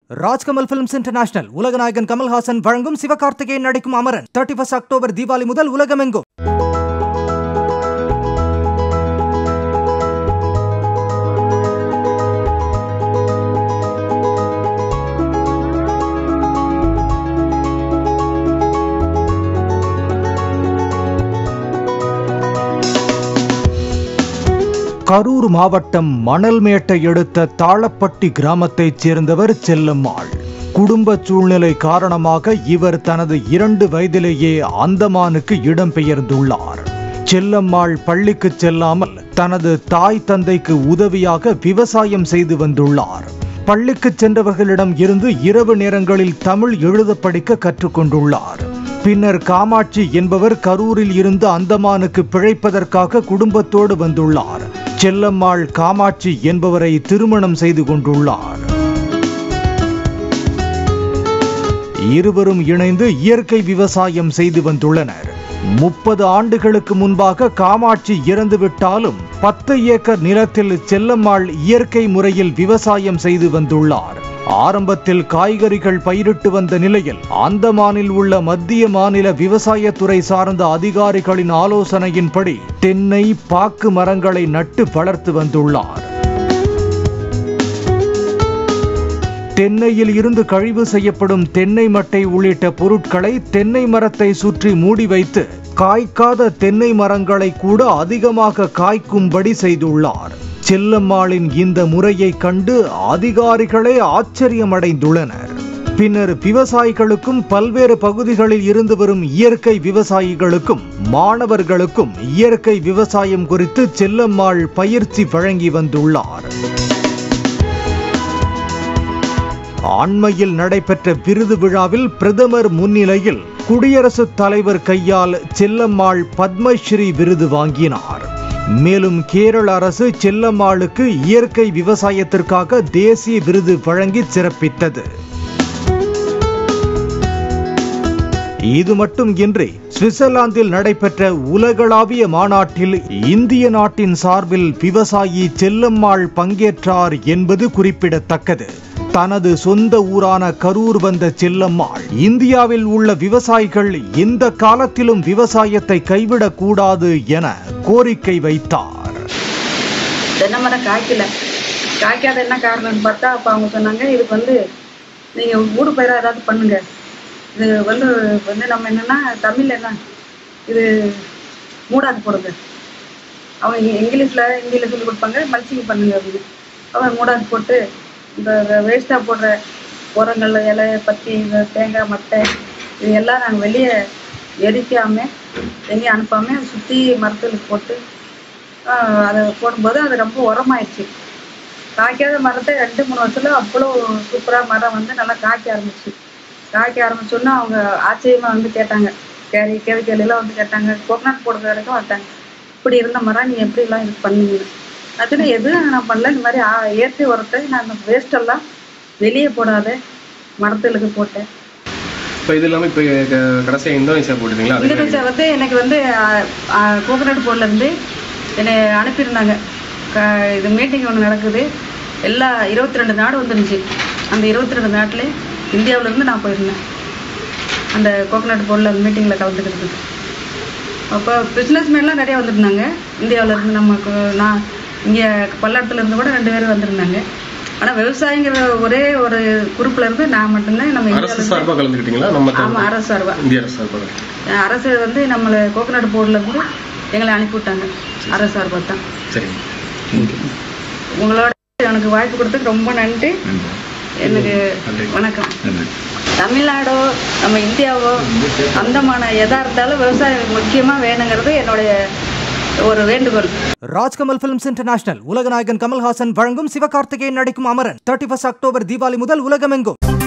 Rajkamal films international உலகநாயகன் கமல்ஹாசன் வழங்கும் சிவகார்த்திகேயன் நடிக்கும் Amaran thirty first October Deepavali முதல் உலகமெங்கும் கரூர் மாவட்டம் மணல்மேட்டை எடுத்த தாளப்பட்டி கிராமத்தைச் சேர்ந்தவர் செல்லம்மாள் குடும்ப சூழ்நிலை காரணமாக இவர் தனது இரண்டு வயதிலேயே அந்தமானுக்கு இடம்பெயர்ந்துள்ளார் செல்லம்மாள் பள்ளிக்கு செல்லாமல் தனது தாய் தந்தைக்கு உதவியாக விவசாயம் செய்து வந்துள்ளார் பள்ளிக்கு சென்றவர்களிடம் இருந்து இரவு நேரங்களில் தமிழ் எழுத படிக்க கற்றுக்கொண்டுள்ளார் பின்னர் காமாட்சி என்பவர் கரூரில் இருந்து அந்தமானுக்கு பிழைப்பதற்காக குடும்பத்தோடு வந்துள்ளார் செல்லம்மாள் காமாட்சி என்பவரை திருமணம் செய்து கொண்டுள்ளார் இருவரும் இணைந்து இயற்கை விவசாயம் செய்து வந்துள்ளனர் முப்பது ஆண்டுகளுக்கு முன்பாக காமாட்சி இறந்துவிட்டாலும் பத்து ஏக்கர் நிலத்தில் செல்லம்மாள் இயற்கை முறையில் விவசாயம் செய்து வந்துள்ளார் ஆரம்பத்தில் காய்கறிகள் பயிரிட்டு வந்த நிலையில் அந்தமானில் உள்ள மத்திய மாநில விவசாயத்துறை சார்ந்த அதிகாரிகளின் ஆலோசனையின்படி தென்னை பாக்கு மரங்களை நட்டு வளர்த்து வந்துள்ளார் தென்னையில் இருந்து கழிவு செய்யப்படும் தென்னை மட்டை உள்ளிட்ட பொருட்களை தென்னை மரத்தை சுற்றி மூடி வைத்து காய்க்காத தென்னை மரங்களை கூட அதிகமாக காய்க்கும்படி செய்துள்ளார் செல்லம்மாளின் இந்த முறையை கண்டு அதிகாரிகளே ஆச்சரியமடைந்துள்ளனர் பின்னர் விவசாயிகளுக்கும் பல்வேறு பகுதிகளில் இருந்து வரும் இயற்கை விவசாயிகளுக்கும் மாணவர்களுக்கும் இயற்கை விவசாயம் குறித்து செல்லம்மாள் பயிற்சி வழங்கி வந்துள்ளார் அண்மையில் நடைபெற்ற விருது விழாவில் பிரதமர் முன்னிலையில் குடியரசுத் தலைவர் கையால் செல்லம்மாள் பத்மஸ்ரீ விருது வாங்கினார் மேலும் கேரள அரசு செல்லம்மாளுக்கு இயற்கை விவசாயத்திற்காக தேசிய விருது வழங்கி சிறப்பித்தது இது மட்டும் இன்றி சுவிட்சர்லாந்தில் நடைபெற்ற உலகளாவிய மாநாட்டில் இந்திய நாட்டின் சார்பில் விவசாயி செல்லம்மாள் பங்கேற்றார் என்பது குறிப்பிடத்தக்கது தனது சொந்த ஊரான கரூர் வந்த செல்லம்மாள் இந்தியாவில் உள்ள விவசாயிகள் எந்த காலத்திலும் விவசாயத்தை கைவிடக் கூடாது என கோரிக்கை வைத்தார் தென்னை மரம் காய்க்கல காய்க்காத என்ன காரணம்னு பார்த்தா அப்போ அவங்க சொன்னாங்க இதுக்கு வந்து நீங்கள் ஊடு பயிராக ஏதாவது பண்ணுங்க இது வந்து வந்து நம்ம என்னன்னா தமிழ்ல என்ன இது மூடாக்கு போடுங்க அவங்க இங்கிலீஷில் ஹிந்தியில் சொல்லி கொடுப்பாங்க மல்ச்சிங் பண்ணுங்க அப்படின்னு அவங்க மூடாக்கு போட்டு இந்த வேஸ்ட்டாக போடுற உரங்கள் இலை பத்தி இந்த தேங்காய் மட்டை இது எல்லாம் நாங்கள் வெளியே எரிக்காமல் எங்கேயும் அனுப்பாமல் அதை சுற்றி மரத்தில் போட்டு ஆஹ் அதை போடும்போது அது ரொம்ப உரமாயிடுச்சு காய்க்காத மரத்தை ரெண்டு மூணு வருஷத்துல அவ்வளோ சூப்பராக மரம் வந்து நல்லா காய்க்க ஆரம்பிச்சு காய்க்க ஆரம்பிச்சோன்னா அவங்க ஆச்சரியமாக வந்து கேட்டாங்க கேரி கேள்வி கேள்வியெல்லாம் வந்து கேட்டாங்க கொரோனாட் போடுற வரைக்கும் வந்தாங்க இப்படி இருந்த மரம் நீ எப்படிலாம் இது பண்ணீங்க அதுன்னு எதுவும் நான் பண்ணல இந்த மாதிரி ஆ- இயற்கை உரத்தை நான் வேஸ்டெல்லாம் வெளியே போடாத மரத்துகளுக்கு போட்டேன் இப்போ இது இல்லாமல் இப்போ கடைசியாக இந்தோனேஷியா போட்டுருக்கீங்களா அது இந்தோனேஷியா வந்து எனக்கு வந்து கோகனட் போர்ட்லேருந்து என்னை அனுப்பியிருந்தாங்க க இது மீட்டிங் ஒன்று நடக்குது எல்லா இருபத்தி ரெண்டு நாடு வந்துருந்துச்சு அந்த இருபத்தி ரெண்டு நாட்டில் இந்தியாவிலேருந்து நான் போயிருந்தேன் அந்த கோகனட் போர்டில் மீட்டிங்கில் கலந்துக்கிறதுக்கு அப்போ பிஸ்னஸ்மேன்லாம் நிறையா வந்திருந்தாங்க இந்தியாவிலேருந்து நமக்கு நான் இங்கே பல்லடத்துலேருந்து கூட ரெண்டு பேர் வந்திருந்தாங்க ஆனால் விவசாயிங்கிற ஒரே ஒரு குரூப்ல இருந்து நான் மட்டும்தான் நம்ம அரசு இந்தியாவிலேருந்து சார்பாக கலந்துக்கிட்டீங்களா நம்ம ஆமாம் அரசு சார்பா இந்திய அரசு சார்பாக அஹ் அரசு வந்து நம்மளை கோகனட் போர்டில் இருந்து எங்களை அனுப்பி விட்டாங்க அரசு சார்பாக தான் சரிங்க உங்களோட எனக்கு வாய்ப்பு கொடுத்ததுக்கு ரொம்ப நன்றி எனக்கு வணக்கம் தமிழ்நாடோ நம்ம இந்தியாவோ அந்தமான எதா இருந்தாலும் விவசாயம் முக்கியமாக வேணுங்கிறது என்னுடைய ஒரு வேண்டுகோள் ராஜ்கமல் பிலிம்ஸ் இன்டர்நேஷனல் உலகநாயகன் கமல்ஹாசன் வழங்கும் சிவகார்த்திகேயன் நடிக்கும் Amaran thirty first October Deepavali முதல் உலகமெங்கும்